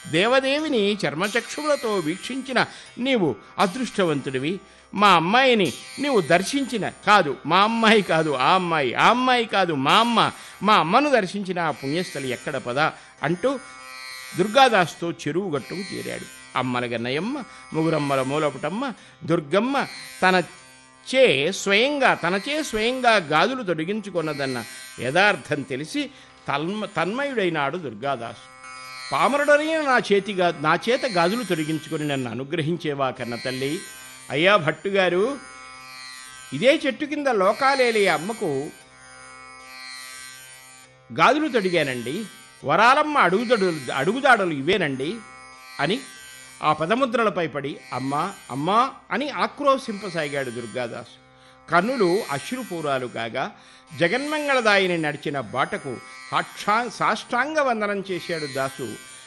దేవదేవిని చర్మచక్షువులతో వీక్షించిన నీవు అదృష్టవంతుడివి మా అమ్మాయిని నీవు దర్శించిన కాదు మా అమ్మాయి కాదు ఆ అమ్మాయి ఆ అమ్మాయి కాదు మా అమ్మ మా అమ్మను దర్శించిన ఆ పుణ్యస్థలి ఎక్కడ పదా అంటూ దుర్గాదాస్తో చెరువు గట్టుకు చేరాడు అమ్మల గన్నయమ్మ ముగురమ్మల మూలపుటమ్మ దుర్గమ్మ తన చే స్వయంగా తనచే స్వయంగా గాజులు తొడిగించుకున్నదన్న యథార్థం తెలిసి తన్మ తన్మయుడైనాడు దుర్గాదాసు పామరుడనైన నా చేతిగా నా చేత గాజులు తొడిగించుకొని నన్ను అనుగ్రహించేవా కన్న తల్లి అయ్యా భట్టుగారు ఇదే చెట్టు కింద లోకాలేలే అమ్మకు గాజులు తొడిగానండి వరాలమ్మ అడుగుదడులు అడుగుదాడలు ఇవేనండి అని ఆ పదముద్రలపై పడి అమ్మా అమ్మా అని ఆక్రోశింపసాగాడు దుర్గాదాసు కన్నులు అశ్రుపూరాలు కాగా జగన్మంగళదాయిని నడిచిన బాటకు సాక్షా సాష్టాంగ వందనం చేశాడు దాసు